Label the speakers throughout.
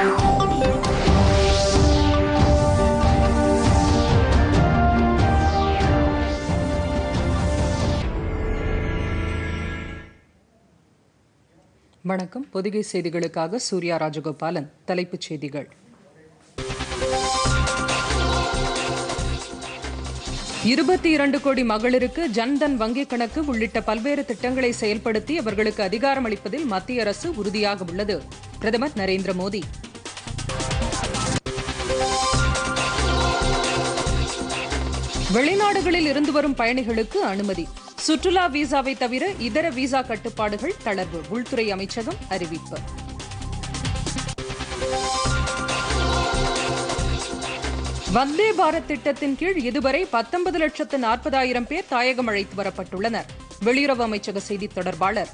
Speaker 1: வணக்கம் பொதிகை செய்திகளுக்காக சூர்யா ராஜகோபாலன் தலைப்புச் செய்திகள் இருபத்தி இரண்டு கோடி மகளிருக்கு ஜன்தன் வங்கிக் கணக்கு உள்ளிட்ட பல்வேறு திட்டங்களை செயல்படுத்தி அவர்களுக்கு அதிகாரம் அளிப்பதில் மத்திய அரசு உறுதியாக உள்ளது பிரதமர் நரேந்திர மோடி வெளிநாடுகளில் இருந்து வரும் பயணிகளுக்கு அனுமதி சுற்றுலா விசாவை தவிர இதர விசா கட்டுப்பாடுகள் தளர்வு உள்துறை அமைச்சகம் அறிவிப்பு வந்தே பாரத் திட்டத்தின் கீழ் இதுவரை பத்தொன்பது லட்சத்து நாற்பதாயிரம் பேர் தாயகம் அழைத்து வரப்பட்டுள்ளனர் வெளியுறவு அமைச்சக செய்தித் தொடர்பாளர்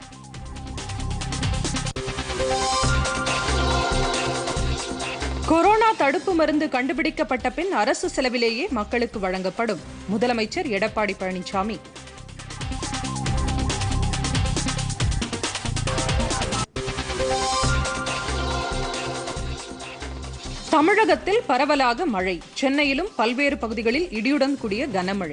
Speaker 1: கொரோனா தடுப்பு மருந்து கண்டுபிடிக்கப்பட்ட பின் அரசு செலவிலேயே மக்களுக்கு வழங்கப்படும் முதலமைச்சர் எடப்பாடி பழனிசாமி தமிழகத்தில் பரவலாக மழை சென்னையிலும் பல்வேறு பகுதிகளில் இடியுடன் கூடிய கனமழை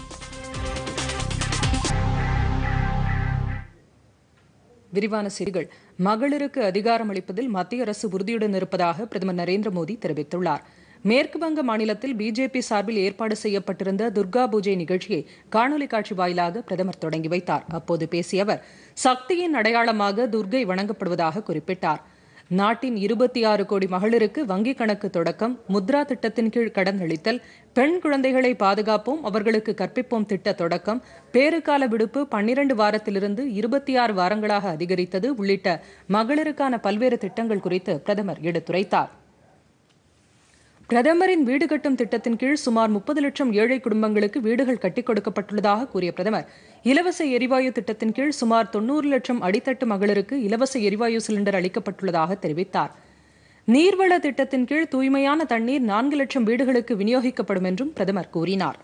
Speaker 1: விரிவான செய்திகள் மகளிருக்கு அதிகாரம் அளிப்பதில் மத்திய அரசு உறுதியுடன் இருப்பதாக பிரதமர் நரேந்திர மோடி தெரிவித்துள்ளார் மேற்கு வங்க மாநிலத்தில் பிஜேபி சார்பில் ஏற்பாடு செய்யப்பட்டிருந்த துர்கா பூஜை நிகழ்ச்சியை காணொலி காட்சி வாயிலாக பிரதமர் தொடங்கி வைத்தார் அப்போது பேசிய அவர் சக்தியின் அடையாளமாக துர்கை வணங்கப்படுவதாக குறிப்பிட்டார் நாட்டின் இருபத்தி ஆறு கோடி மகளிருக்கு வங்கிக் கணக்கு தொடக்கம் முத்ரா திட்டத்தின் கீழ் கடன் அளித்தல் பெண் குழந்தைகளை பாதுகாப்போம் அவர்களுக்கு கற்பிப்போம் திட்ட தொடக்கம் பேறுகால விடுப்பு பன்னிரண்டு வாரத்திலிருந்து இருபத்தி ஆறு வாரங்களாக அதிகரித்தது உள்ளிட்ட மகளிருக்கான பல்வேறு திட்டங்கள் குறித்து பிரதமர் எடுத்துரைத்தார் பிரதமரின் வீடு கட்டும் திட்டத்தின் கீழ் சுமார் முப்பது லட்சம் ஏழை குடும்பங்களுக்கு வீடுகள் கட்டிக் கொடுக்கப்பட்டுள்ளதாக கூறிய பிரதமர் இலவச எரிவாயு திட்டத்தின் கீழ் சுமார் தொன்னூறு லட்சம் அடித்தட்டு மகளிருக்கு இலவச எரிவாயு சிலிண்டர் அளிக்கப்பட்டுள்ளதாக தெரிவித்தார் நீர்வள திட்டத்தின் கீழ் தூய்மையான தண்ணீர் நான்கு லட்சம் வீடுகளுக்கு விநியோகிக்கப்படும் என்றும் பிரதமர் கூறினார்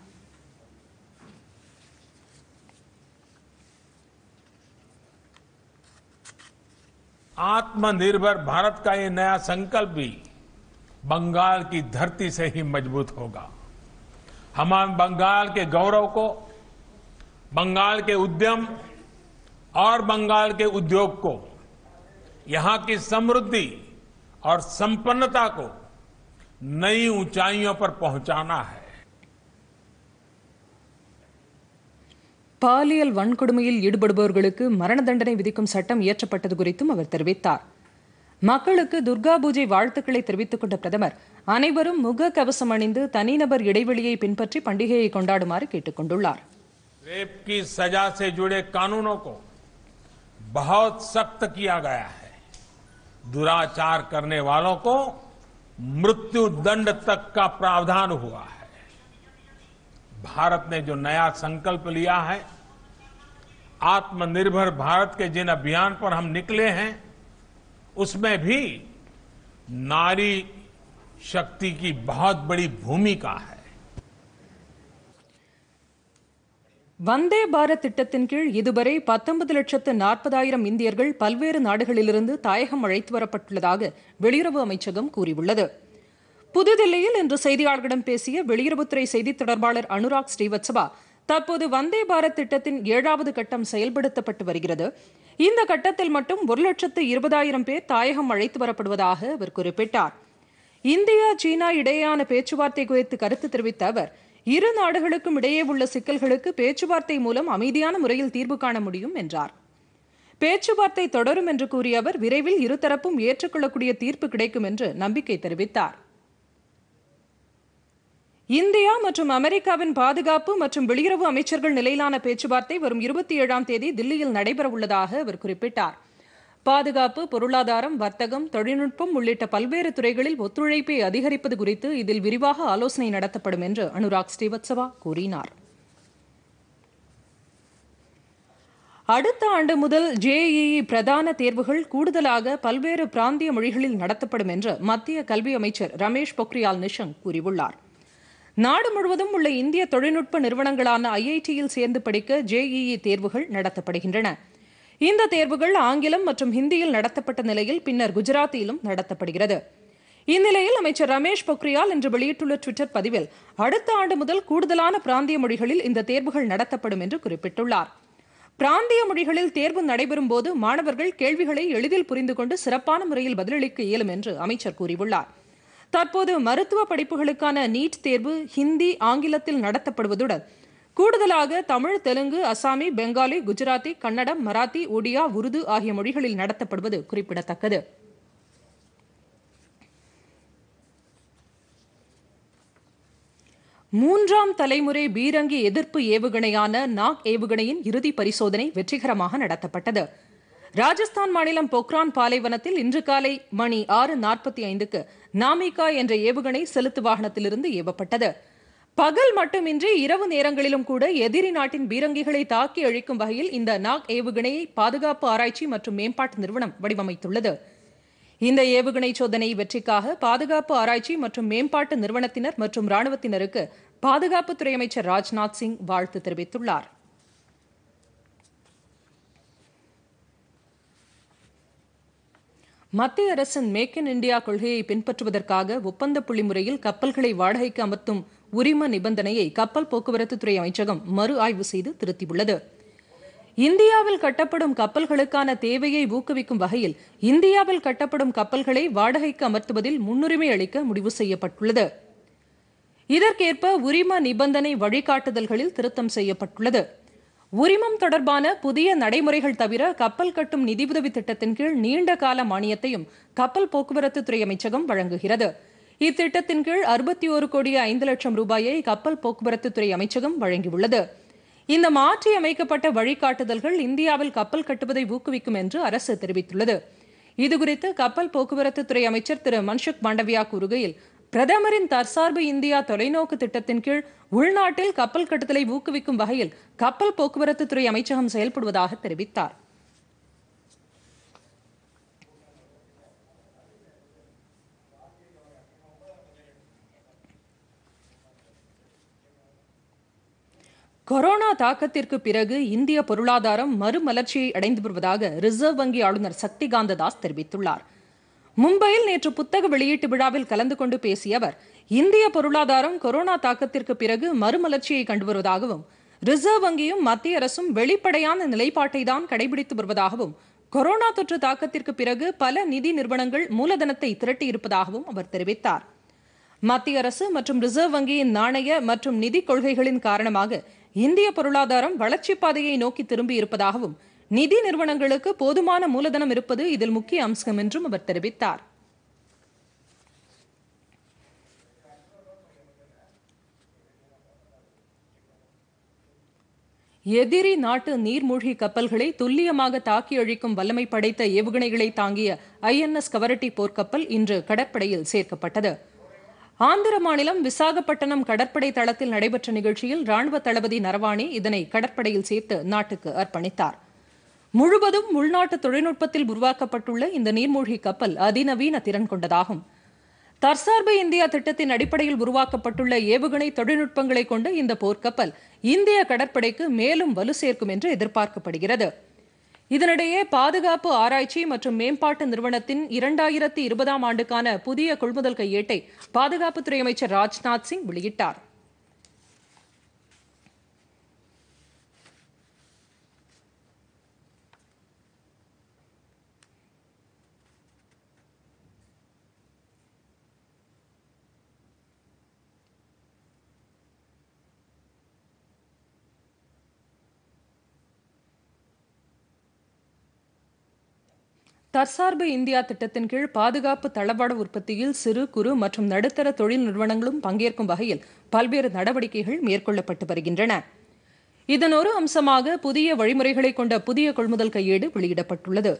Speaker 2: आत्मनिर्भर भारत का ये नया संकल्प भी बंगाल की धरती से ही मजबूत होगा हम बंगाल के गौरव को बंगाल के उद्यम और बंगाल के उद्योग को यहां की समृद्धि और संपन्नता को नई ऊंचाइयों पर पहुंचाना है
Speaker 1: பாலியல் வன்கொடுமையில் ஈடுபடுபவர்களுக்கு மரண தண்டனை விதிக்கும் சட்டம் இயற்றப்பட்டது குறித்தும் அவர் தெரிவித்தார் மக்களுக்கு துர்கா பூஜை வாழ்த்துக்களை தெரிவித்துக் கொண்ட பிரதமர் அனைவரும் முக கவசம் அணிந்து தனிநபர் இடைவெளியை பின்பற்றி பண்டிகையை கொண்டாடுமாறு கேட்டுக் கொண்டுள்ளார்
Speaker 2: रेप की सजा से जुड़े कानूनों को बहुत सख्त किया गया है दुराचार करने वालों को मृत्यु दंड तक का प्रावधान हुआ है भारत ने जो नया संकल्प लिया है आत्मनिर्भर भारत के जिन अभियान पर हम निकले हैं उसमें भी नारी शक्ति की बहुत बड़ी भूमिका है
Speaker 1: வந்தே பாரத் திட்டத்தின் கீழ் இதுவரை பத்தொன்பது லட்சத்து நாற்பதாயிரம் இந்தியர்கள் பல்வேறு நாடுகளிலிருந்து தாயகம் அழைத்து வரப்பட்டுள்ளதாக வெளியுறவு அமைச்சகம் கூறியுள்ளது புதுதில்லியில் இன்று செய்தியாளர்களிடம் பேசிய வெளியுறவுத்துறை செய்தித் தொடர்பாளர் அனுராக் ஸ்ரீவத்சவா தற்போது வந்தே பாரத் திட்டத்தின் ஏழாவது கட்டம் செயல்படுத்தப்பட்டு வருகிறது இந்த கட்டத்தில் மட்டும் ஒரு லட்சத்து இருபதாயிரம் பேர் தாயகம் அழைத்து வரப்படுவதாக அவர் குறிப்பிட்டார் இந்தியா சீனா இடையேயான பேச்சுவார்த்தை குறித்து கருத்து தெரிவித்த அவர் இரு நாடுகளுக்கும் இடையே உள்ள சிக்கல்களுக்கு பேச்சுவார்த்தை மூலம் அமைதியான முறையில் தீர்வு காண முடியும் என்றார் பேச்சுவார்த்தை தொடரும் என்று கூறிய அவர் விரைவில் இருதரப்பும் ஏற்றுக்கொள்ளக்கூடிய தீர்ப்பு கிடைக்கும் என்று நம்பிக்கை தெரிவித்தார் இந்தியா மற்றும் அமெரிக்காவின் பாதுகாப்பு மற்றும் வெளியுறவு அமைச்சர்கள் நிலையிலான பேச்சுவார்த்தை வரும் இருபத்தி ஏழாம் தேதி தில்லியில் நடைபெறவுள்ளதாக அவர் குறிப்பிட்டார் பாதுகாப்பு பொருளாதாரம் வர்த்தகம் தொழில்நுட்பம் உள்ளிட்ட பல்வேறு துறைகளில் ஒத்துழைப்பை அதிகரிப்பது குறித்து இதில் விரிவாக ஆலோசனை நடத்தப்படும் என்று அனுராக் ஸ்ரீவத்சவா கூறினார் அடுத்த ஆண்டு முதல் ஜேஇஇ பிரதான தேர்வுகள் கூடுதலாக பல்வேறு பிராந்திய மொழிகளில் நடத்தப்படும் என்று மத்திய கல்வி அமைச்சர் ரமேஷ் பொக்ரியால் நிஷங்க் கூறியுள்ளார் நாடு முழுவதும் உள்ள இந்திய தொழில்நுட்ப நிறுவனங்களான ஐஐடியில் சேர்ந்து படிக்க ஜேஇஇ தேர்வுகள் நடத்தப்படுகின்றன இந்த தேர்வுகள் ஆங்கிலம் மற்றும் ஹிந்தியில் நடத்தப்பட்ட நிலையில் பின்னர் குஜராத்தியிலும் நடத்தப்படுகிறது இந்நிலையில் அமைச்சர் ரமேஷ் பொக்ரியால் இன்று வெளியிட்டுள்ள டுவிட்டர் பதிவில் அடுத்த ஆண்டு முதல் கூடுதலான பிராந்திய மொழிகளில் இந்த தேர்வுகள் நடத்தப்படும் என்று குறிப்பிட்டுள்ளார் பிராந்திய மொழிகளில் தேர்வு நடைபெறும் போது மாணவர்கள் கேள்விகளை எளிதில் புரிந்து கொண்டு சிறப்பான முறையில் பதிலளிக்க இயலும் என்று அமைச்சர் கூறியுள்ளார் தற்போது மருத்துவ படிப்புகளுக்கான நீட் தேர்வு ஹிந்தி ஆங்கிலத்தில் நடத்தப்படுவதுடன் கூடுதலாக தமிழ் தெலுங்கு அசாமி பெங்காலி குஜராத்தி கன்னடம் மராத்தி ஒடியா உருது ஆகிய மொழிகளில் நடத்தப்படுவது குறிப்பிடத்தக்கது மூன்றாம் தலைமுறை பீரங்கி எதிர்ப்பு ஏவுகணையான நாக் ஏவுகணையின் இறுதி பரிசோதனை வெற்றிகரமாக நடத்தப்பட்டது ராஜஸ்தான் மாநிலம் பொக்ரான் பாலைவனத்தில் இன்று காலை மணி ஆறு நாற்பத்தி ஐந்துக்கு நாமிகா என்ற ஏவுகணை செலுத்து வாகனத்திலிருந்து ஏவப்பட்டது பகல் மட்டுமின்றி இரவு நேரங்களிலும் கூட எதிரி நாட்டின் பீரங்கிகளை தாக்கி அழிக்கும் வகையில் இந்த நாக் ஏவுகணையை பாதுகாப்பு ஆராய்ச்சி மற்றும் மேம்பாட்டு நிறுவனம் வடிவமைத்துள்ளது இந்த ஏவுகணை சோதனை வெற்றிக்காக பாதுகாப்பு ஆராய்ச்சி மற்றும் மேம்பாட்டு நிறுவனத்தினர் மற்றும் ராணுவத்தினருக்கு பாதுகாப்புத்துறை அமைச்சர் ராஜ்நாத் சிங் வாழ்த்து தெரிவித்துள்ளார் மத்திய அரசின் மேக் இன் இந்தியா கொள்கையை பின்பற்றுவதற்காக ஒப்பந்த புள்ளி முறையில் கப்பல்களை வாடகைக்கு அமர்த்தும் உரிம நிபந்தனையை கப்பல் போக்குவரத்துத்துறை அமைச்சகம் மறு ஆய்வு செய்து திருத்தியுள்ளது இந்தியாவில் கட்டப்படும் கப்பல்களுக்கான தேவையை ஊக்குவிக்கும் வகையில் இந்தியாவில் கட்டப்படும் கப்பல்களை வாடகைக்கு அமர்த்துவதில் முன்னுரிமை அளிக்க முடிவு செய்யப்பட்டுள்ளது இதற்கேற்ப உரிம நிபந்தனை வழிகாட்டுதல்களில் திருத்தம் செய்யப்பட்டுள்ளது உரிமம் தொடர்பான புதிய நடைமுறைகள் தவிர கப்பல் கட்டும் நிதியுதவி திட்டத்தின் கீழ் நீண்ட கால மானியத்தையும் கப்பல் போக்குவரத்துத்துறை அமைச்சகம் வழங்குகிறது இத்திட்டத்தின் கீழ் அறுபத்தி ஒரு கோடி ஐந்து லட்சம் ரூபாயை கப்பல் போக்குவரத்துத்துறை அமைச்சகம் வழங்கியுள்ளது இந்த மாற்றி அமைக்கப்பட்ட வழிகாட்டுதல்கள் இந்தியாவில் கப்பல் கட்டுவதை ஊக்குவிக்கும் என்று அரசு தெரிவித்துள்ளது இதுகுறித்து கப்பல் போக்குவரத்துத்துறை அமைச்சர் திரு மன்சுக் மாண்டவியா கூறுகையில் பிரதமரின் தற்சார்பு இந்தியா தொலைநோக்கு திட்டத்தின் கீழ் உள்நாட்டில் கப்பல் கட்டுதலை ஊக்குவிக்கும் வகையில் கப்பல் போக்குவரத்துத்துறை அமைச்சகம் செயல்படுவதாக தெரிவித்தார் கொரோனா தாக்கத்திற்கு பிறகு இந்திய பொருளாதாரம் மறுமலர்ச்சியை அடைந்து வருவதாக ரிசர்வ் வங்கி ஆளுநர் சக்திகாந்த தாஸ் தெரிவித்துள்ளார் மும்பையில் நேற்று புத்தக வெளியீட்டு விழாவில் கலந்து கொண்டு பேசிய அவர் இந்திய பொருளாதாரம் கொரோனா தாக்கத்திற்கு பிறகு மறுமலர்ச்சியை கண்டு வருவதாகவும் ரிசர்வ் வங்கியும் மத்திய அரசும் வெளிப்படையான நிலைப்பாட்டை தான் கடைபிடித்து வருவதாகவும் கொரோனா தொற்று தாக்கத்திற்கு பிறகு பல நிதி நிறுவனங்கள் மூலதனத்தை திரட்டியிருப்பதாகவும் அவர் தெரிவித்தார் மத்திய அரசு மற்றும் ரிசர்வ் வங்கியின் நாணய மற்றும் நிதி கொள்கைகளின் காரணமாக இந்திய பொருளாதாரம் வளர்ச்சி பாதையை நோக்கி திரும்பி இருப்பதாகவும் நிதி நிறுவனங்களுக்கு போதுமான மூலதனம் இருப்பது இதில் முக்கிய அம்சம் என்றும் அவர் தெரிவித்தார் எதிரி நாட்டு நீர்மூழ்கி கப்பல்களை துல்லியமாக தாக்கி அழிக்கும் வல்லமை படைத்த ஏவுகணைகளை தாங்கிய ஐஎன்எஸ் கவரட்டி போர்க்கப்பல் இன்று கடற்படையில் சேர்க்கப்பட்டது ஆந்திர மாநிலம் விசாகப்பட்டினம் கடற்படை தளத்தில் நடைபெற்ற நிகழ்ச்சியில் ராணுவ தளபதி நரவாணே இதனை கடற்படையில் சேர்த்து நாட்டுக்கு அர்ப்பணித்தார் முழுவதும் உள்நாட்டு தொழில்நுட்பத்தில் உருவாக்கப்பட்டுள்ள இந்த நீர்மூழ்கி கப்பல் அதிநவீன திறன் கொண்டதாகும் தற்சார்பு இந்தியா திட்டத்தின் அடிப்படையில் உருவாக்கப்பட்டுள்ள ஏவுகணை தொழில்நுட்பங்களை கொண்ட இந்த போர்க்கப்பல் இந்திய கடற்படைக்கு மேலும் வலு சேர்க்கும் என்று எதிர்பார்க்கப்படுகிறது இதனிடையே பாதுகாப்பு ஆராய்ச்சி மற்றும் மேம்பாட்டு நிறுவனத்தின் இரண்டாயிரத்தி இருபதாம் ஆண்டுக்கான புதிய கொள்முதல் கையேட்டை பாதுகாப்புத்துறை அமைச்சர் ராஜ்நாத் சிங் வெளியிட்டார் தற்சார்பு இந்தியா திட்டத்தின் கீழ் பாதுகாப்பு தளவாட உற்பத்தியில் சிறு குறு மற்றும் நடுத்தர தொழில் நிறுவனங்களும் பங்கேற்கும் வகையில் பல்வேறு நடவடிக்கைகள் மேற்கொள்ளப்பட்டு வருகின்றன இதன் ஒரு அம்சமாக புதிய வழிமுறைகளை கொண்ட புதிய கொள்முதல் கையேடு வெளியிடப்பட்டுள்ளது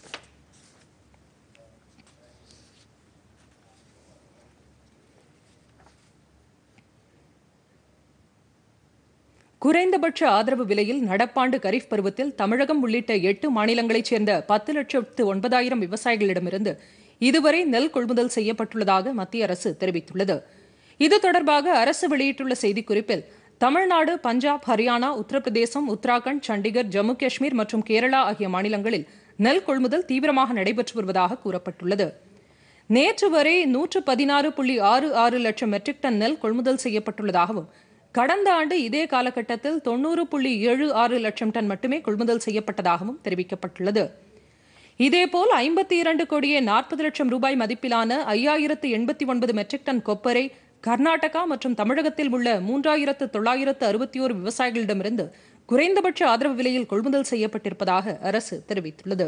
Speaker 1: குறைந்தபட்ச ஆதரவு விலையில் நடப்பாண்டு கரீஃப் பருவத்தில் தமிழகம் உள்ளிட்ட எட்டு மாநிலங்களைச் சேர்ந்த பத்து லட்சத்து ஒன்பதாயிரம் விவசாயிகளிடமிருந்து இதுவரை நெல் கொள்முதல் செய்யப்பட்டுள்ளதாக மத்திய அரசு தெரிவித்துள்ளது இது தொடர்பாக அரசு வெளியிட்டுள்ள செய்திக்குறிப்பில் தமிழ்நாடு பஞ்சாப் ஹரியானா உத்தரப்பிரதேசம் உத்தராகண்ட் சண்டிகர் ஜம்மு காஷ்மீர் மற்றும் கேரளா ஆகிய மாநிலங்களில் நெல் கொள்முதல் தீவிரமாக நடைபெற்று வருவதாக கூறப்பட்டுள்ளது நேற்று வரை நூற்று பதினாறு புள்ளி ஆறு ஆறு லட்சம் மெட்ரிக் டன் நெல் கொள்முதல் செய்யப்பட்டுள்ளதாகவும் கடந்த ஆண்டு இதே காலகட்டத்தில் தொண்ணூறு புள்ளி ஏழு ஆறு லட்சம் டன் மட்டுமே கொள்முதல் செய்யப்பட்டதாகவும் தெரிவிக்கப்பட்டுள்ளது இதேபோல் ஐம்பத்தி இரண்டு கோடியே நாற்பது லட்சம் ரூபாய் மதிப்பிலான ஐயாயிரத்து எண்பத்தி ஒன்பது மெட்ரிக் டன் கொப்பரை கர்நாடகா மற்றும் தமிழகத்தில் உள்ள மூன்றாயிரத்து தொள்ளாயிரத்து அறுபத்தி ஓரு விவசாயிகளிடமிருந்து குறைந்தபட்ச ஆதரவு விலையில் கொள்முதல் செய்யப்பட்டிருப்பதாக அரசு தெரிவித்துள்ளது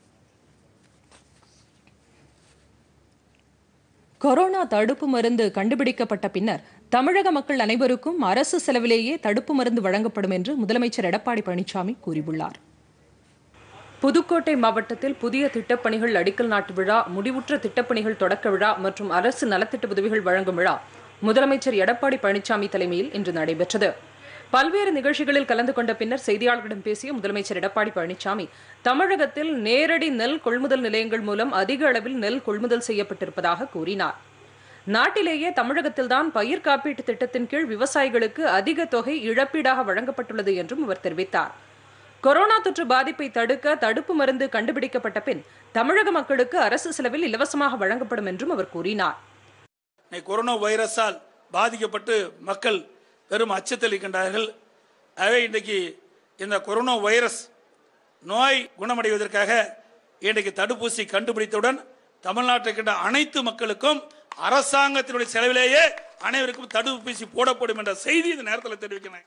Speaker 1: கொரோனா தடுப்பு மருந்து கண்டுபிடிக்கப்பட்ட பின்னர் தமிழக மக்கள் அனைவருக்கும் அரசு செலவிலேயே தடுப்பு மருந்து வழங்கப்படும் என்று முதலமைச்சர் எடப்பாடி பழனிசாமி கூறியுள்ளார் புதுக்கோட்டை மாவட்டத்தில் புதிய திட்டப்பணிகள் அடிக்கல் நாட்டு விழா முடிவுற்ற திட்டப்பணிகள் தொடக்க விழா மற்றும் அரசு நலத்திட்ட உதவிகள் வழங்கும் விழா முதலமைச்சர் எடப்பாடி பழனிசாமி தலைமையில் இன்று நடைபெற்றது பல்வேறு நிகழ்ச்சிகளில் கலந்து கொண்ட பின்னர் செய்தியாளர்களிடம் பேசிய முதலமைச்சர் எடப்பாடி பழனிசாமி தமிழகத்தில் நேரடி நெல் கொள்முதல் நிலையங்கள் மூலம் அதிக அளவில் நெல் கொள்முதல் செய்யப்பட்டிருப்பதாக கூறினார் நாட்டிலேயே தமிழகத்தில்தான் பயிர் காப்பீட்டு திட்டத்தின் கீழ் விவசாயிகளுக்கு அதிக தொகை இழப்பீடாக வழங்கப்பட்டுள்ளது என்றும் அவர் தெரிவித்தார் கொரோனா தொற்று பாதிப்பை தடுக்க தடுப்பு மருந்து கண்டுபிடிக்கப்பட்ட பின் தமிழக மக்களுக்கு அரசு செலவில் இலவசமாக வழங்கப்படும் என்றும் அவர் கூறினார்
Speaker 3: கொரோனா வைரஸால் பாதிக்கப்பட்டு மக்கள் பெரும் அச்சத்தில் இருக்கின்றார்கள் ஆகவே இன்றைக்கு இந்த கொரோனா வைரஸ் நோய் குணமடைவதற்காக இன்றைக்கு தடுப்பூசி கண்டுபிடித்தவுடன் தமிழ்நாட்டில் இருக்கின்ற அனைத்து மக்களுக்கும் அரசாங்கத்தினுடைய செலவிலேயே அனைவருக்கும் தடுப்பூசி போடப்படும் என்ற செய்தி இந்த நேரத்தில் தெரிவிக்கிறேன்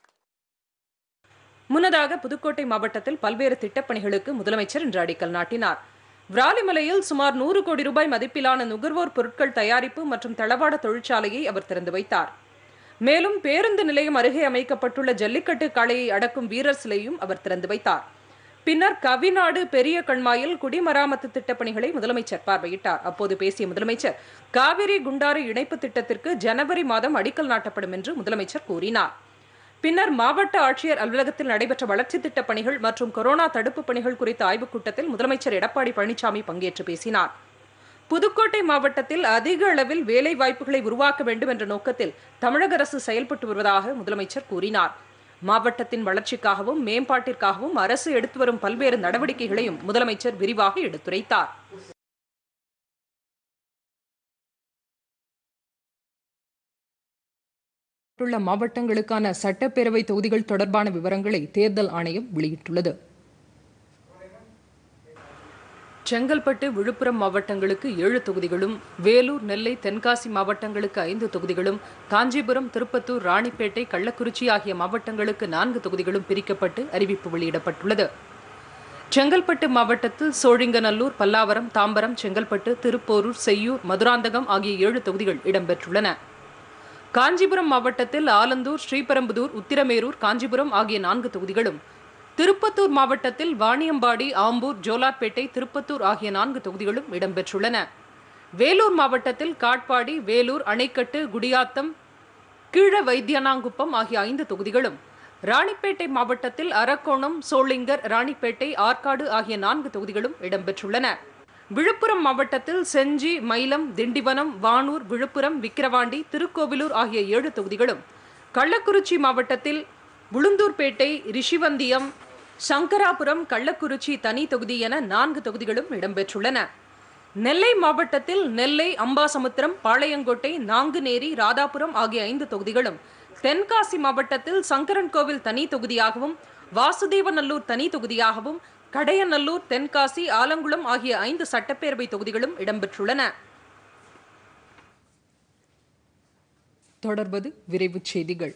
Speaker 1: முன்னதாக புதுக்கோட்டை மாவட்டத்தில் பல்வேறு திட்டப்பணிகளுக்கு முதலமைச்சர் இன்று அடிக்கல் நாட்டினார் விராலிமலையில் சுமார் நூறு கோடி ரூபாய் மதிப்பிலான நுகர்வோர் பொருட்கள் தயாரிப்பு மற்றும் தளவாட தொழிற்சாலையை அவர் திறந்து வைத்தார் மேலும் பேருந்து நிலையம் அருகே அமைக்கப்பட்டுள்ள ஜல்லிக்கட்டு காளையை அடக்கும் வீரர் சிலையும் அவர் திறந்து வைத்தார் பின்னர் கவிநாடு பெரிய கண்மாயில் குடிமராமத்து திட்டப்பணிகளை முதலமைச்சர் பார்வையிட்டார் அப்போது பேசிய முதலமைச்சர் காவிரி குண்டாறு இணைப்பு திட்டத்திற்கு ஜனவரி மாதம் அடிக்கல் நாட்டப்படும் என்று முதலமைச்சர் கூறினார் பின்னர் மாவட்ட ஆட்சியர் அலுவலகத்தில் நடைபெற்ற வளர்ச்சி திட்டப் பணிகள் மற்றும் கொரோனா தடுப்பு பணிகள் குறித்த ஆய்வுக் கூட்டத்தில் முதலமைச்சர் எடப்பாடி பழனிசாமி பங்கேற்று பேசினார் புதுக்கோட்டை மாவட்டத்தில் அதிக அளவில் வேலை வாய்ப்புகளை உருவாக்க வேண்டும் என்ற நோக்கத்தில் தமிழக அரசு செயல்பட்டு வருவதாக முதலமைச்சர் கூறினார் மாவட்டத்தின் வளர்ச்சிக்காகவும் மேம்பாட்டிற்காகவும் அரசு எடுத்து வரும் பல்வேறு நடவடிக்கைகளையும் முதலமைச்சர் விரிவாக எடுத்துரைத்தார் உள்ள மாவட்டங்களுக்கான சட்டப்பேரவை தொகுதிகள் தொடர்பான விவரங்களை தேர்தல் ஆணையம் வெளியிட்டுள்ளது செங்கல்பட்டு விழுப்புரம் மாவட்டங்களுக்கு ஏழு தொகுதிகளும் வேலூர் நெல்லை தென்காசி மாவட்டங்களுக்கு ஐந்து தொகுதிகளும் காஞ்சிபுரம் திருப்பத்தூர் ராணிப்பேட்டை கள்ளக்குறிச்சி ஆகிய மாவட்டங்களுக்கு நான்கு தொகுதிகளும் பிரிக்கப்பட்டு அறிவிப்பு வெளியிடப்பட்டுள்ளது செங்கல்பட்டு மாவட்டத்தில் சோழிங்கநல்லூர் பல்லாவரம் தாம்பரம் செங்கல்பட்டு திருப்போரூர் செய்யூர் மதுராந்தகம் ஆகிய ஏழு தொகுதிகள் இடம்பெற்றுள்ளன காஞ்சிபுரம் மாவட்டத்தில் ஆலந்தூர் ஸ்ரீபெரும்புதூர் உத்திரமேரூர் காஞ்சிபுரம் ஆகிய நான்கு தொகுதிகளும் திருப்பத்தூர் மாவட்டத்தில் வாணியம்பாடி ஆம்பூர் ஜோலார்பேட்டை திருப்பத்தூர் ஆகிய நான்கு தொகுதிகளும் இடம்பெற்றுள்ளன வேலூர் மாவட்டத்தில் காட்பாடி வேலூர் அணைக்கட்டு குடியாத்தம் கீழ வைத்தியனாங்குப்பம் ஆகிய ஐந்து தொகுதிகளும் ராணிப்பேட்டை மாவட்டத்தில் அரக்கோணம் சோளிங்கர் ராணிப்பேட்டை ஆற்காடு ஆகிய நான்கு தொகுதிகளும் இடம்பெற்றுள்ளன விழுப்புரம் மாவட்டத்தில் செஞ்சி மயிலம் திண்டிவனம் வானூர் விழுப்புரம் விக்கிரவாண்டி திருக்கோவிலூர் ஆகிய ஏழு தொகுதிகளும் கள்ளக்குறிச்சி மாவட்டத்தில் உளுந்தூர்பேட்டை ரிஷிவந்தியம் சங்கராபுரம் கள்ளக்குறிச்சி தனி தொகுதி என நான்கு தொகுதிகளும் இடம்பெற்றுள்ளன நெல்லை மாவட்டத்தில் நெல்லை அம்பாசமுத்திரம் பாளையங்கோட்டை நாங்குநேரி ராதாபுரம் ஆகிய ஐந்து தொகுதிகளும் தென்காசி மாவட்டத்தில் சங்கரன்கோவில் தனி தொகுதியாகவும் வாசுதேவநல்லூர் தனி தொகுதியாகவும் கடையநல்லூர் தென்காசி ஆலங்குளம் ஆகிய ஐந்து சட்டப்பேரவை தொகுதிகளும் இடம்பெற்றுள்ளன தொடர்வது விரைவுச் செய்திகள்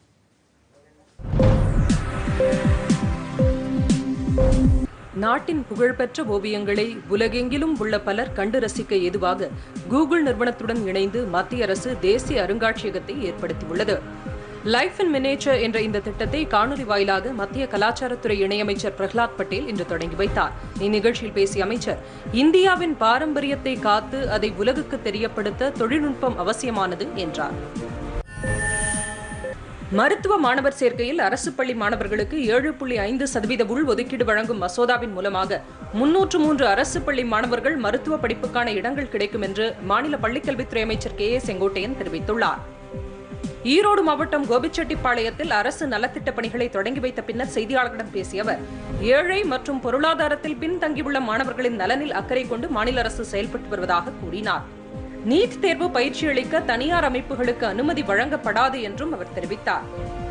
Speaker 1: நாட்டின் புகழ்பெற்ற ஓவியங்களை உலகெங்கிலும் உள்ள பலர் கண்டு ரசிக்க ஏதுவாக கூகுள் நிறுவனத்துடன் இணைந்து மத்திய அரசு தேசிய அருங்காட்சியகத்தை ஏற்படுத்தியுள்ளது லைஃப் இன் மினேச்சர் என்ற இந்த திட்டத்தை காணொலி வாயிலாக மத்திய கலாச்சாரத்துறை இணையமைச்சர் பிரஹ்லாத் பட்டேல் இன்று தொடங்கி வைத்தார் இந்நிகழ்ச்சியில் பேசிய அமைச்சர் இந்தியாவின் பாரம்பரியத்தை காத்து அதை உலகுக்கு தெரியப்படுத்த தொழில்நுட்பம் அவசியமானது என்றார் மருத்துவ மாணவர் சேர்க்கையில் அரசு பள்ளி மாணவர்களுக்கு ஏழு புள்ளி ஐந்து சதவீத உள் ஒதுக்கீடு வழங்கும் மசோதாவின் மூலமாக முன்னூற்று மூன்று அரசு பள்ளி மாணவர்கள் மருத்துவ படிப்புக்கான இடங்கள் கிடைக்கும் என்று மாநில பள்ளிக்கல்வித்துறை அமைச்சர் கே ஏ செங்கோட்டையன் தெரிவித்துள்ளார் ஈரோடு மாவட்டம் கோபிச்செட்டிப்பாளையத்தில் அரசு நலத்திட்ட பணிகளை தொடங்கி வைத்த பின்னர் செய்தியாளர்களிடம் பேசிய அவர் ஏழை மற்றும் பொருளாதாரத்தில் பின்தங்கியுள்ள மாணவர்களின் நலனில் அக்கறை கொண்டு மாநில அரசு செயல்பட்டு வருவதாக கூறினார் நீட் தேர்வு பயிற்சி அளிக்க தனியார் அமைப்புகளுக்கு அனுமதி வழங்கப்படாது என்றும் அவர் தெரிவித்தார்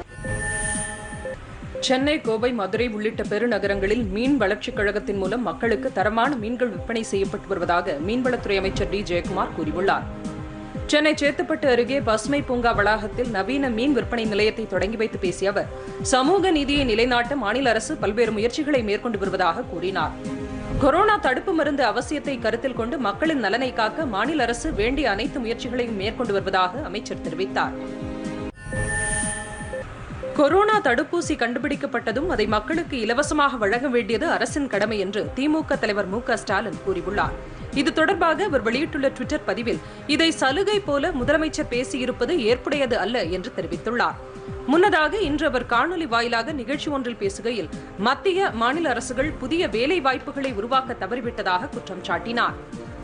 Speaker 1: சென்னை கோவை மதுரை உள்ளிட்ட பெருநகரங்களில் மீன் வளர்ச்சிக் கழகத்தின் மூலம் மக்களுக்கு தரமான மீன்கள் விற்பனை செய்யப்பட்டு வருவதாக மீன்வளத்துறை அமைச்சர் டி ஜெயக்குமார் கூறியுள்ளார் சென்னை சேத்துப்பட்டு அருகே பசுமை பூங்கா வளாகத்தில் நவீன மீன் விற்பனை நிலையத்தை தொடங்கி வைத்து பேசிய அவர் சமூக நீதியை நிலைநாட்ட மாநில அரசு பல்வேறு முயற்சிகளை மேற்கொண்டு வருவதாக கூறினார் கொரோனா தடுப்பு மருந்து அவசியத்தை கருத்தில் கொண்டு மக்களின் நலனை காக்க மாநில அரசு வேண்டிய அனைத்து முயற்சிகளையும் மேற்கொண்டு வருவதாக அமைச்சர் தெரிவித்தார் கொரோனா தடுப்பூசி கண்டுபிடிக்கப்பட்டதும் அதை மக்களுக்கு இலவசமாக வழங்க வேண்டியது அரசின் கடமை என்று திமுக தலைவர் மு க ஸ்டாலின் கூறியுள்ளார் இது தொடர்பாக அவர் வெளியிட்டுள்ள டுவிட்டர் பதிவில் இதை சலுகை போல முதலமைச்சர் பேசியிருப்பது ஏற்புடையது அல்ல என்று தெரிவித்துள்ளார் முன்னதாக இன்று அவர் காணொலி வாயிலாக நிகழ்ச்சி ஒன்றில் பேசுகையில் மத்திய மாநில அரசுகள் புதிய வேலை வாய்ப்புகளை உருவாக்க தவறிவிட்டதாக குற்றம் சாட்டினார்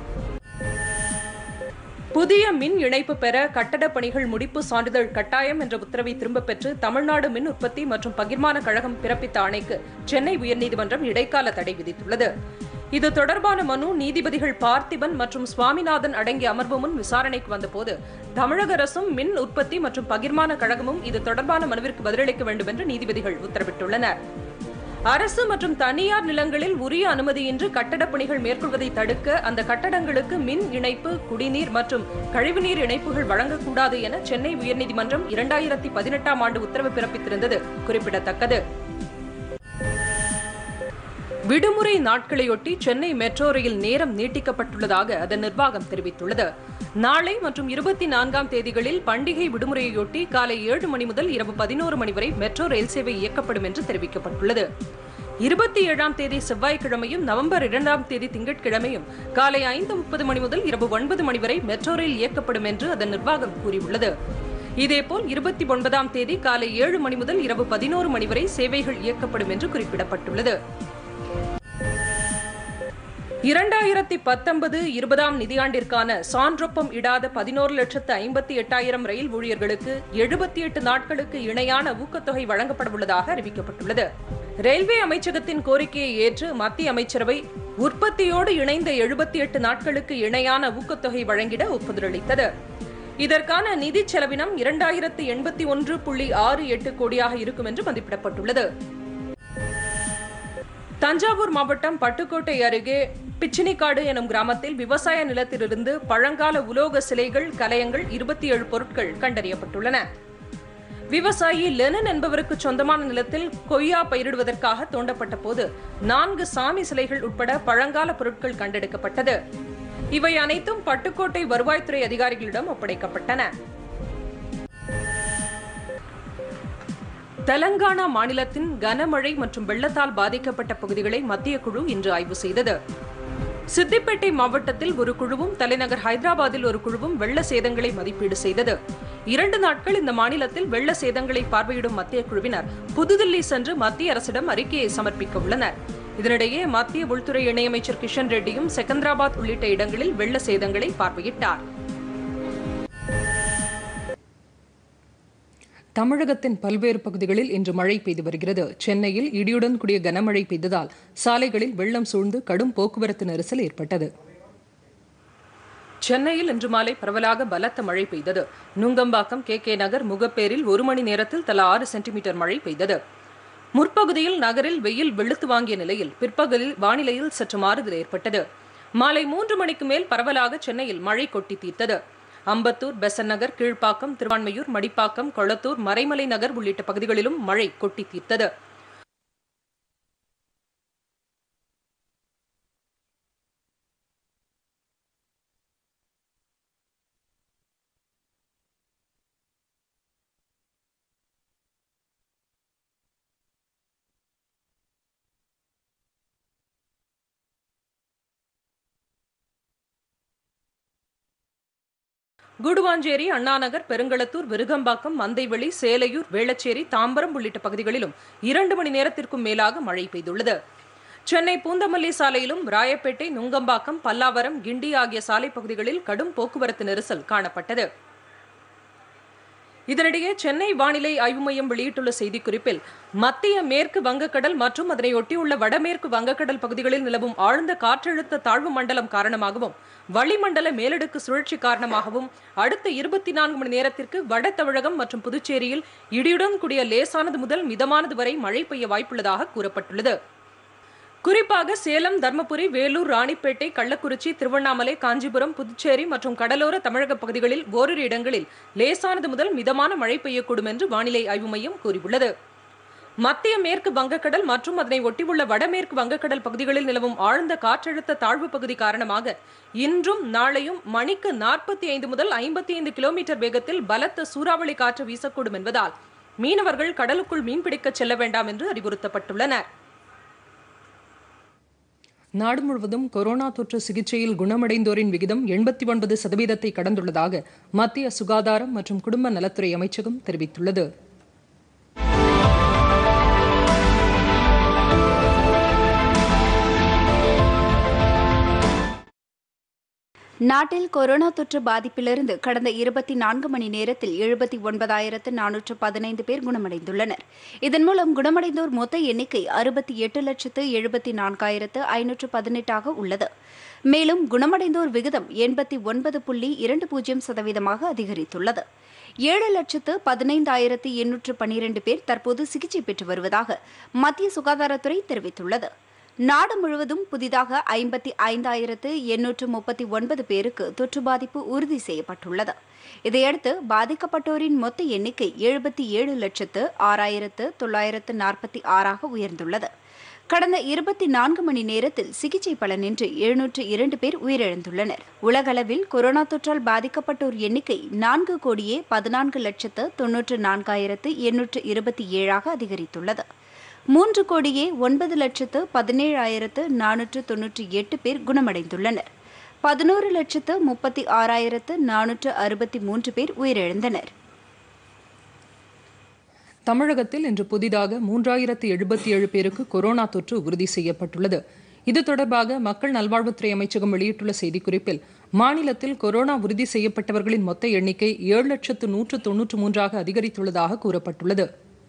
Speaker 1: புதிய மின் இணைப்பு பெற கட்டடப் பணிகள் முடிப்பு சான்றிதழ் கட்டாயம் என்ற உத்தரவை திரும்பப் பெற்று தமிழ்நாடு மின் உற்பத்தி மற்றும் பகிர்மான கழகம் பிறப்பித்த ஆணைக்கு சென்னை உயர்நீதிமன்றம் இடைக்கால தடை விதித்துள்ளது இது தொடர்பான மனு நீதிபதிகள் பார்த்திபன் மற்றும் சுவாமிநாதன் அடங்கிய அமர்வு முன் விசாரணைக்கு வந்தபோது தமிழக அரசும் மின் உற்பத்தி மற்றும் பகிர்மான கழகமும் இது தொடர்பான மனுவிற்கு பதிலளிக்க வேண்டும் என்று நீதிபதிகள் உத்தரவிட்டுள்ளனர் அரசு மற்றும் தனியார் நிலங்களில் உரிய அனுமதியின்றி கட்டடப் பணிகள் மேற்கொள்வதை தடுக்க அந்த கட்டடங்களுக்கு மின் இணைப்பு குடிநீர் மற்றும் கழிவுநீர் இணைப்புகள் வழங்கக்கூடாது என சென்னை உயர்நீதிமன்றம் இரண்டாயிரத்தி பதினெட்டாம் ஆண்டு உத்தரவு பிறப்பித்திருந்தது குறிப்பிடத்தக்கது விடுமுறை நாட்களையொட்டி சென்னை மெட்ரோ ரயில் நேரம் நீட்டிக்கப்பட்டுள்ளதாக அதன் நிர்வாகம் தெரிவித்துள்ளது நாளை மற்றும் இருபத்தி நான்காம் தேதிகளில் பண்டிகை விடுமுறையொட்டி காலை ஏழு மணி முதல் இரவு பதினோரு மணி வரை மெட்ரோ ரயில் சேவை இயக்கப்படும் என்று தெரிவிக்கப்பட்டுள்ளது இருபத்தி ஏழாம் தேதி செவ்வாய்க்கிழமையும் நவம்பர் இரண்டாம் தேதி திங்கட்கிழமையும் காலை ஐந்து முப்பது மணி முதல் இரவு ஒன்பது மணி வரை மெட்ரோ ரயில் இயக்கப்படும் என்று அதன் நிர்வாகம் கூறியுள்ளது இதேபோல் இருபத்தி ஒன்பதாம் தேதி காலை ஏழு மணி முதல் இரவு பதினோரு மணி வரை சேவைகள் இயக்கப்படும் என்று குறிப்பிடப்பட்டுள்ளது இரண்டாயிரத்தி பத்தொன்பது இருபதாம் நிதியாண்டிற்கான சான்றொப்பம் இடாத பதினோரு லட்சத்து ஐம்பத்தி எட்டாயிரம் ரயில் ஊழியர்களுக்கு எழுபத்தி எட்டு நாட்களுக்கு இணையான ஊக்கத்தொகை வழங்கப்பட உள்ளதாக அறிவிக்கப்பட்டுள்ளது ரயில்வே அமைச்சகத்தின் கோரிக்கையை ஏற்று மத்திய அமைச்சரவை உற்பத்தியோடு இணைந்த எழுபத்தி எட்டு நாட்களுக்கு இணையான ஊக்கத்தொகை வழங்கிட ஒப்புதல் அளித்தது இதற்கான நிதி செலவினம் இரண்டாயிரத்து எண்பத்தி ஒன்று புள்ளி ஆறு எட்டு கோடியாக இருக்கும் என்று மதிப்பிடப்பட்டுள்ளது தஞ்சாவூர் மாவட்டம் பட்டுக்கோட்டை அருகே பிச்சினிக்காடு எனும் கிராமத்தில் விவசாய நிலத்திலிருந்து பழங்கால உலோக சிலைகள் கலயங்கள் இருபத்தி ஏழு பொருட்கள் கண்டறியப்பட்டுள்ளன விவசாயி லெனன் என்பவருக்கு சொந்தமான நிலத்தில் கொய்யா பயிரிடுவதற்காக தோண்டப்பட்ட போது நான்கு சாமி சிலைகள் உட்பட பழங்கால பொருட்கள் கண்டெடுக்கப்பட்டது இவை அனைத்தும் பட்டுக்கோட்டை வருவாய்த்துறை அதிகாரிகளிடம் ஒப்படைக்கப்பட்டன தெலங்கானா மாநிலத்தின் கனமழை மற்றும் வெள்ளத்தால் பாதிக்கப்பட்ட பகுதிகளை மத்திய குழு இன்று ஆய்வு செய்தது சித்திப்பேட்டை மாவட்டத்தில் ஒரு குழுவும் தலைநகர் ஹைதராபாத்தில் ஒரு குழுவும் வெள்ள சேதங்களை மதிப்பீடு செய்தது இரண்டு நாட்கள் இந்த மாநிலத்தில் வெள்ள சேதங்களை பார்வையிடும் மத்திய குழுவினர் புதுதில்லி சென்று மத்திய அரசிடம் அறிக்கையை சமர்ப்பிக்க உள்ளனர் இதனிடையே மத்திய உள்துறை இணையமைச்சர் கிஷன் ரெட்டியும் செகந்திராபாத் உள்ளிட்ட இடங்களில் வெள்ள சேதங்களை பார்வையிட்டார் தமிழகத்தின் பல்வேறு பகுதிகளில் இன்று மழை பெய்து வருகிறது சென்னையில் இடியுடன் கூடிய கனமழை பெய்ததால் சாலைகளில் வெள்ளம் சூழ்ந்து கடும் போக்குவரத்து நெரிசல் ஏற்பட்டது சென்னையில் இன்று மாலை பரவலாக பலத்த மழை பெய்தது நுங்கம்பாக்கம் கே கே நகர் முகப்பேரில் ஒரு மணி நேரத்தில் தலா ஆறு சென்டிமீட்டர் மழை பெய்தது முற்பகுதியில் நகரில் வெயில் வெளுத்து வாங்கிய நிலையில் பிற்பகலில் வானிலையில் சற்று மாறுதல் ஏற்பட்டது மாலை மூன்று மணிக்கு மேல் பரவலாக சென்னையில் மழை கொட்டி தீர்த்தது அம்பத்தூர் பெசன் நகர் கீழ்ப்பாக்கம் திருவான்மையூர் மடிப்பாக்கம் கொளத்தூர் மறைமலை நகர் உள்ளிட்ட பகுதிகளிலும் மழை கொட்டி தீர்த்தது குடுவாஞ்சேரி அண்ணாநகர் பெருங்களத்தூர் விருகம்பாக்கம் மந்தைவெளி சேலையூர் வேளச்சேரி தாம்பரம் உள்ளிட்ட பகுதிகளிலும் இரண்டு மணி நேரத்திற்கும் மேலாக மழை பெய்துள்ளது சென்னை பூந்தமல்லி சாலையிலும் ராயப்பேட்டை நுங்கம்பாக்கம் பல்லாவரம் கிண்டி ஆகிய சாலை பகுதிகளில் கடும் போக்குவரத்து நெரிசல் காணப்பட்டது இதனிடையே சென்னை வானிலை ஆய்வு மையம் வெளியிட்டுள்ள செய்திக்குறிப்பில் மத்திய மேற்கு வங்கக்கடல் மற்றும் அதனை ஒட்டியுள்ள வடமேற்கு வங்கக்கடல் பகுதிகளில் நிலவும் ஆழ்ந்த காற்றழுத்த தாழ்வு மண்டலம் காரணமாகவும் வளிமண்டல மேலடுக்கு சுழற்சி காரணமாகவும் அடுத்த இருபத்தி நான்கு மணி நேரத்திற்கு வட தமிழகம் மற்றும் புதுச்சேரியில் இடியுடன் கூடிய லேசானது முதல் மிதமானது வரை மழை பெய்ய வாய்ப்புள்ளதாக கூறப்பட்டுள்ளது குறிப்பாக சேலம் தர்மபுரி வேலூர் ராணிப்பேட்டை கள்ளக்குறிச்சி திருவண்ணாமலை காஞ்சிபுரம் புதுச்சேரி மற்றும் கடலோர தமிழக பகுதிகளில் ஓரிரு இடங்களில் லேசானது முதல் மிதமான மழை பெய்யக்கூடும் என்று வானிலை ஆய்வு மையம் கூறியுள்ளது மத்திய மேற்கு வங்கக்கடல் மற்றும் அதனை ஒட்டியுள்ள வடமேற்கு வங்கக்கடல் பகுதிகளில் நிலவும் ஆழ்ந்த காற்றழுத்த தாழ்வு பகுதி காரணமாக இன்றும் நாளையும் மணிக்கு நாற்பத்தி ஐந்து முதல் ஐம்பத்தி ஐந்து கிலோமீட்டர் வேகத்தில் பலத்த சூறாவளி காற்று வீசக்கூடும் என்பதால் மீனவர்கள் கடலுக்குள் மீன்பிடிக்க செல்ல வேண்டாம் என்று அறிவுறுத்தப்பட்டுள்ளனர் நாடு முழுவதும் கொரோனா தொற்று சிகிச்சையில் குணமடைந்தோரின் விகிதம் எண்பத்தி ஒன்பது சதவீதத்தை கடந்துள்ளதாக மத்திய சுகாதாரம் மற்றும் குடும்ப நலத்துறை அமைச்சகம் தெரிவித்துள்ளது
Speaker 4: நாட்டில் கொரோனா தொற்று பாதிப்பிலிருந்து கடந்த இருபத்தி நான்கு மணி நேரத்தில் எழுபத்தி ஒன்பதாயிரத்து நானூற்று பதினைந்து பேர் குணமடைந்துள்ளனர் இதன் மூலம் குணமடைந்தோர் மொத்த எண்ணிக்கை அறுபத்தி எட்டு லட்சத்து எழுபத்தி நான்காயிரத்து ஐநூற்று பதினெட்டாக உள்ளது மேலும் குணமடைந்தோர் விகிதம் எண்பத்தி ஒன்பது புள்ளி இரண்டு பூஜ்ஜியம் சதவீதமாக அதிகரித்துள்ளது ஏழு லட்சத்து பதினைந்தாயிரத்து எண்ணூற்று பனிரெண்டு பேர் தற்போது சிகிச்சை பெற்று வருவதாக மத்திய சுகாதாரத்துறை தெரிவித்துள்ளது நாடு முழுவதும் புதிதாக ஐம்பத்தி ஐந்தாயிரத்து எண்ணூற்று முப்பத்தி ஒன்பது பேருக்கு தொற்று பாதிப்பு உறுதி செய்யப்பட்டுள்ளது இதையடுத்து பாதிக்கப்பட்டோரின் மொத்த எண்ணிக்கை எழுபத்தி ஏழு லட்சத்து ஆறாயிரத்து தொள்ளாயிரத்து நாற்பத்தி ஆறாக உயர்ந்துள்ளது கடந்த இருபத்தி நான்கு மணி நேரத்தில் சிகிச்சை பலனின்றி எழுநூற்று இரண்டு பேர் உயிரிழந்துள்ளனர் உலகளவில் கொரோனா தொற்றால் பாதிக்கப்பட்டோர் எண்ணிக்கை நான்கு கோடியே பதினான்கு லட்சத்து தொன்னூற்று நான்காயிரத்து எண்ணூற்று இருபத்தி ஏழாக அதிகரித்துள்ளது மூன்று கோடியே ஒன்பது லட்சத்து பதினேழாயிரத்து நானூற்று தொன்னூற்றி எட்டு பேர் குணமடைந்துள்ளனர் பதினோரு லட்சத்து முப்பத்தி ஆறாயிரத்து நானூற்று அறுபத்தி மூன்று பேர் உயிரிழந்தனர்
Speaker 1: தமிழகத்தில் இன்று புதிதாக மூன்றாயிரத்து எழுபத்தி ஏழு பேருக்கு கொரோனா தொற்று உறுதி செய்யப்பட்டுள்ளது இது தொடர்பாக மக்கள் நல்வாழ்வுத்துறை அமைச்சகம் வெளியிட்டுள்ள செய்திக்குறிப்பில் மாநிலத்தில் கொரோனா உறுதி செய்யப்பட்டவர்களின் மொத்த எண்ணிக்கை ஏழு லட்சத்து நூற்று தொன்னூற்று மூன்றாக அதிகரித்துள்ளதாக கூறப்பட்டுள்ளது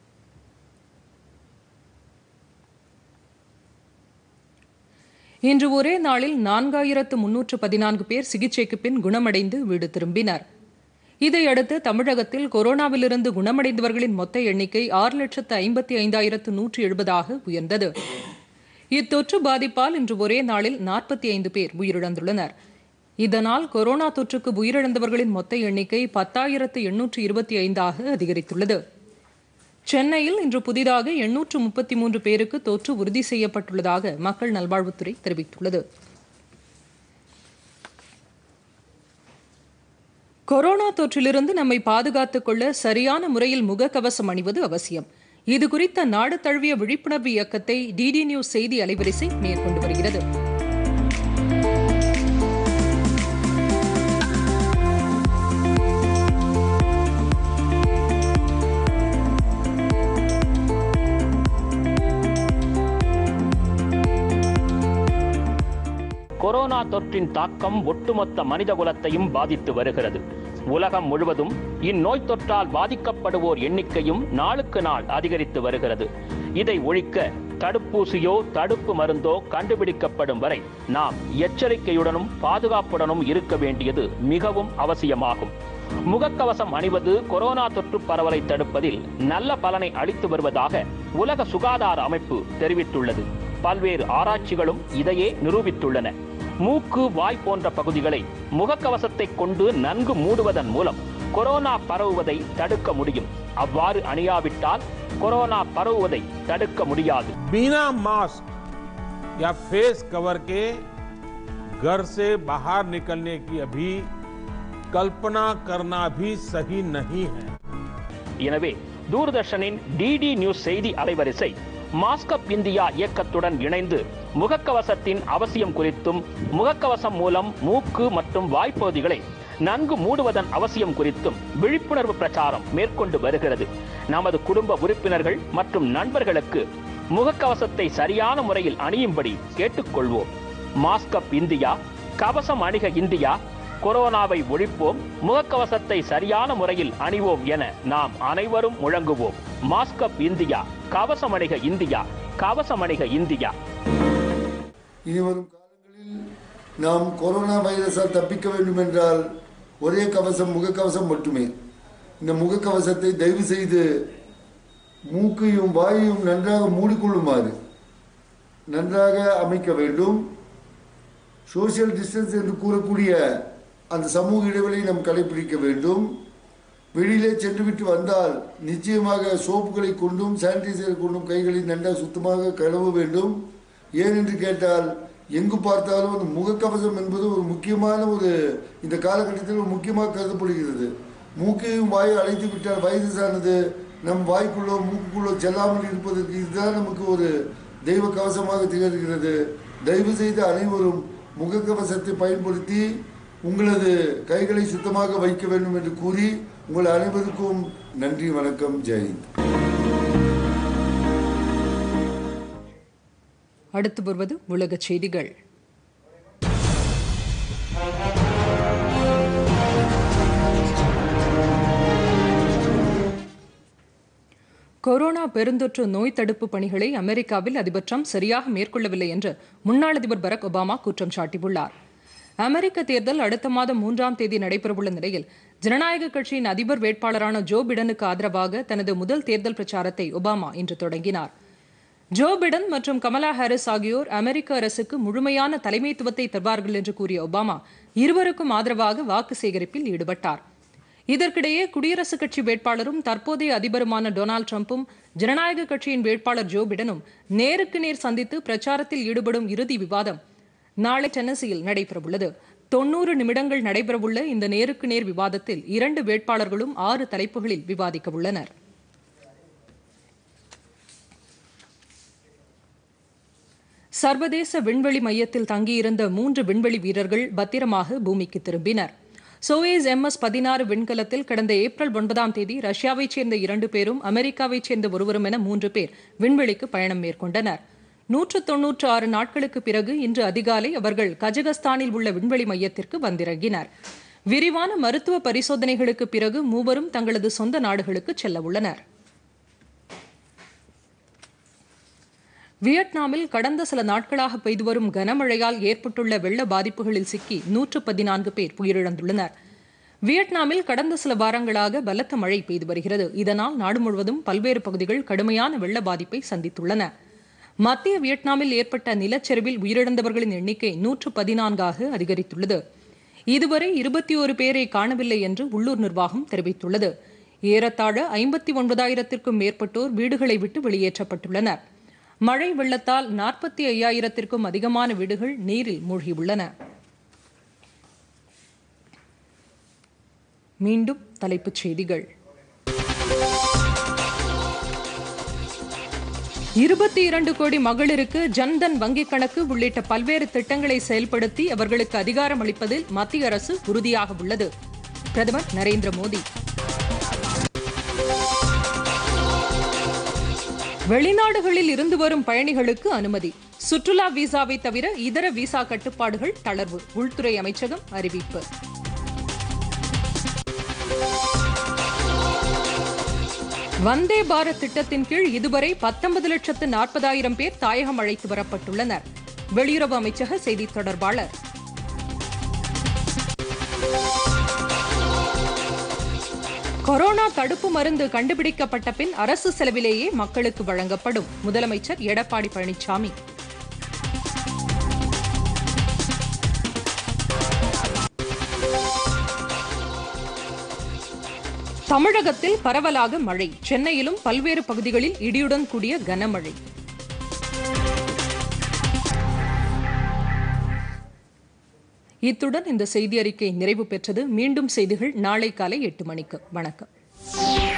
Speaker 1: இன்று ஒரே நாளில் நான்காயிரத்து முன்னூற்று பதினான்கு பேர் சிகிச்சைக்கு பின் குணமடைந்து வீடு திரும்பினர் இதையடுத்து தமிழகத்தில் கொரோனாவிலிருந்து குணமடைந்தவர்களின் மொத்த எண்ணிக்கை ஆறு லட்சத்து ஐம்பத்தி ஐந்தாயிரத்து நூற்று எழுபதாக உயர்ந்தது இத்தொற்று பாதிப்பால் இன்று ஒரே நாளில் நாற்பத்தி ஐந்து பேர் உயிரிழந்துள்ளனர் இதனால் கொரோனா தொற்றுக்கு உயிரிழந்தவர்களின் மொத்த எண்ணிக்கை பத்தாயிரத்து எண்ணூற்று இருபத்தி ஐந்தாக அதிகரித்துள்ளது சென்னையில் இன்று புதிதாக எண்ணூற்று முப்பத்தி மூன்று பேருக்கு தொற்று உறுதி செய்யப்பட்டுள்ளதாக மக்கள் நல்வாழ்வுத்துறை தெரிவித்துள்ளது கொரோனா தொற்றிலிருந்து நம்மை பாதுகாத்துக் கொள்ள சரியான முறையில் முகக்கவசம் அணிவது அவசியம் இது குறித்த நாடு தழுவிய விழிப்புணர்வு இயக்கத்தை டிடி நியூஸ் செய்தி அலைவரிசை மேற்கொண்டு வருகிறது
Speaker 5: கொரோனா தொற்றின் தாக்கம் ஒட்டுமொத்த மனிதகுலத்தையும் பாதித்து வருகிறது உலகம் முழுவதும் இந்நோய் தொற்றால் பாதிக்கப்படுவோர் எண்ணிக்கையும் நாளுக்கு நாள் அதிகரித்து வருகிறது இதை ஒழிக்க தடுப்பூசியோ தடுப்பு மருந்தோ கண்டுபிடிக்கப்படும் வரை நாம் எச்சரிக்கையுடனும் பாதுகாப்புடனும் இருக்க வேண்டியது மிகவும் அவசியமாகும் முகக்கவசம் அணிவது கொரோனா தொற்று பரவலை தடுப்பதில் நல்ல பலனை அளித்து வருவதாக உலக சுகாதார அமைப்பு தெரிவித்துள்ளது பல்வேறு ஆராய்ச்சிகளும் இதையே நிரூபித்துள்ளன மூக்கு வாய் போன்ற பகுதிகளை முகக்கவசத்தை கொண்டு நன்கு மூடுவதன் மூலம் கொரோனா பரவுவதை தடுக்க முடியும் அவ்வாறு அணியாவிட்டால் கொரோனா பரவுவதை தடுக்க முடியாது
Speaker 2: बिना मास्क या फेस कवर के घर से बाहर निकलने की अभी कल्पना करना भी सही नहीं है
Speaker 5: எனவே தூர்தர்ஷனின் டிடி நியூஸ் செய்தி அலைவரிசை மாஸ்கப் இந்தியா இயக்கத்துடன் இணைந்து முகக்கவசத்தின் அவசியம் குறித்தும் முகக்கவசம் மூலம் மூக்கு மற்றும் வாய்ப்பகுதிகளை நன்கு மூடுவதன் அவசியம் குறித்தும் விழிப்புணர்வு பிரச்சாரம் மேற்கொண்டு வருகிறது நமது குடும்ப உறுப்பினர்கள் மற்றும் நண்பர்களுக்கு முகக்கவசத்தை சரியான முறையில் அணியும்படி கேட்டுக்கொள்வோம் மாஸ்கப் இந்தியா கவசம் அணிக இந்தியா கொரோனாவை ஒழிப்போம் முகக்கவசத்தை சரியான முறையில் அணிவோம் என நாம் அனைவரும் முழங்குவோம் மாஸ்கப் இந்தியா கவசமணிக இந்தியா கவசமணிக இந்தியா
Speaker 6: இனி வரும் காலங்களில் நாம் கொரோனா வைரஸால் தப்பிக்க வேண்டும் என்றால் ஒரே கவசம் முகக்கவசம் மட்டுமே இந்த முகக்கவசத்தை தயவு செய்து மூக்கையும் வாயையும் நன்றாக மூடிக்கொள்ளுமாறு நன்றாக அமைக்க வேண்டும் சோஷியல் டிஸ்டன்ஸ் என்று கூறக்கூடிய அந்த சமூக இடைவெளியை நாம் கடைபிடிக்க வேண்டும் வெளியிலே சென்றுவிட்டு வந்தால் நிச்சயமாக சோப்புகளை கொண்டும் சானிடைசரை கொண்டும் கைகளை நன்றாக சுத்தமாக கழுவ வேண்டும் ஏனென்று கேட்டால் எங்கு பார்த்தாலும் அந்த முகக்கவசம் என்பது ஒரு முக்கியமான ஒரு இந்த காலகட்டத்தில் ஒரு முக்கியமாக கருதப்படுகிறது மூக்கையும் வாயை அழைத்து விட்டால் வைரஸானது நம் வாய்க்குள்ளோ மூக்குக்குள்ளோ செல்லாமல் இருப்பதற்கு இதுதான் நமக்கு ஒரு தெய்வ கவசமாக திகழ்கிறது தயவு செய்து அனைவரும் முகக்கவசத்தை பயன்படுத்தி உங்களது கைகளை சுத்தமாக வைக்க வேண்டும் என்று கூறி உங்கள் அனைவருக்கும் நன்றி வணக்கம் ஜெயந்த்
Speaker 1: அடுத்து வருவது உலக செய்திகள் கொரோனா பெருந்தொற்று நோய் தடுப்பு பணிகளை அமெரிக்காவில் அதிபர் ட்ரம்ப் சரியாக மேற்கொள்ளவில்லை என்று முன்னாள் அதிபர் பராக் ஒபாமா குற்றம் சாட்டியுள்ளார் அமெரிக்க தேர்தல் அடுத்த மாதம் மூன்றாம் தேதி நடைபெறவுள்ள நிலையில் ஜனநாயக கட்சியின் அதிபர் வேட்பாளரான ஜோ பிடனுக்கு ஆதரவாக தனது முதல் தேர்தல் பிரச்சாரத்தை ஒபாமா இன்று தொடங்கினார் ஜோ பிடன் மற்றும் கமலா ஹாரிஸ் ஆகியோர் அமெரிக்க அரசுக்கு முழுமையான தலைமைத்துவத்தை தருவார்கள் என்று கூறிய ஒபாமா இருவருக்கும் ஆதரவாக வாக்கு சேகரிப்பில் ஈடுபட்டார் இதற்கிடையே குடியரசுக் கட்சி வேட்பாளரும் தற்போதைய அதிபருமான டொனால்டு ட்ரம்ப்பும் ஜனநாயக கட்சியின் வேட்பாளர் ஜோ பிடனும் நேருக்கு நேர் சந்தித்து பிரச்சாரத்தில் ஈடுபடும் இறுதி விவாதம் நாளை டென்னசியில் நடைபெறவுள்ளது தொன்னூறு நிமிடங்கள் நடைபெறவுள்ள இந்த நேருக்கு நேர் விவாதத்தில் இரண்டு வேட்பாளர்களும் ஆறு தலைப்புகளில் விவாதிக்க உள்ளனர் சர்வதேச விண்வெளி மையத்தில் தங்கியிருந்த மூன்று விண்வெளி வீரர்கள் பத்திரமாக பூமிக்கு திரும்பினர் சோயேஸ் எம்எஸ் பதினாறு விண்கலத்தில் கடந்த ஏப்ரல் ஒன்பதாம் தேதி ரஷ்யாவைச் சேர்ந்த இரண்டு பேரும் அமெரிக்காவைச் சேர்ந்த ஒருவரும் என மூன்று பேர் விண்வெளிக்கு பயணம் மேற்கொண்டனர் நூற்று தொன்னூற்று ஆறு நாட்களுக்கு பிறகு இன்று அதிகாலை அவர்கள் கஜகஸ்தானில் உள்ள விண்வெளி மையத்திற்கு வந்திறங்கினர் விரிவான மருத்துவ பரிசோதனைகளுக்கு பிறகு மூவரும் தங்களது சொந்த நாடுகளுக்கு செல்ல உள்ளனர் வியட்நாமில் கடந்த சில நாட்களாக பெய்து வரும் கனமழையால் ஏற்பட்டுள்ள வெள்ள பாதிப்புகளில் சிக்கி நூற்று பதினான்கு பேர் உயிரிழந்துள்ளனர் வியட்நாமில் கடந்த சில வாரங்களாக பலத்த மழை பெய்து வருகிறது இதனால் நாடு முழுவதும் பல்வேறு பகுதிகள் கடுமையான வெள்ள பாதிப்பை சந்தித்துள்ளன மத்திய வியட்நாமில் ஏற்பட்ட நிலச்சரிவில் உயிரிழந்தவர்களின் எண்ணிக்கை நூற்று பதினான்காக அதிகரித்துள்ளது இதுவரை இருபத்தி ஒரு பேரை காணவில்லை என்று உள்ளூர் நிர்வாகம் தெரிவித்துள்ளது ஏறத்தாழ ஐம்பத்தி ஒன்பதாயிரத்திற்கும் மேற்பட்டோர் வீடுகளை விட்டு வெளியேற்றப்பட்டுள்ளனர் மழை வெள்ளத்தால் நாற்பத்தி ஐயாயிரத்திற்கும் அதிகமான வீடுகள் நீரில் மூழ்கியுள்ளன மீண்டும் தலைப்புச் செய்திகள் இருபத்தி இரண்டு கோடி மகளிருக்கு ஜன்தன் வங்கிக் கணக்கு உள்ளிட்ட பல்வேறு திட்டங்களை செயல்படுத்தி அவர்களுக்கு அதிகாரம் அளிப்பதில் மத்திய அரசு உறுதியாக உள்ளது பிரதமர் நரேந்திர மோடி வெளிநாடுகளில் இருந்து வரும் பயணிகளுக்கு அனுமதி சுற்றுலா விசாவை தவிர இதர விசா கட்டுப்பாடுகள் தளர்வு உள்துறை அமைச்சகம் அறிவிப்பு வந்தே பாரத் திட்டத்தின் கீழ் இதுவரை பத்தொன்பது லட்சத்து நாற்பதாயிரம் பேர் தாயகம் அழைத்து வரப்பட்டுள்ளனர் வெளியுறவு அமைச்சக செய்தித் தொடர்பாளர் கொரோனா தடுப்பு மருந்து கண்டுபிடிக்கப்பட்ட பின் அரசு செலவிலேயே மக்களுக்கு வழங்கப்படும் முதலமைச்சர் எடப்பாடி பழனிசாமி தமிழகத்தில் பரவலாக மழை சென்னையிலும் பல்வேறு பகுதிகளில் இடியுடன் கூடிய கனமழை இத்துடன் இந்த செய்தி அறிக்கை நிறைவு பெற்றது மீண்டும் செய்திகள் நாளை காலை எட்டு மணிக்கு வணக்கம்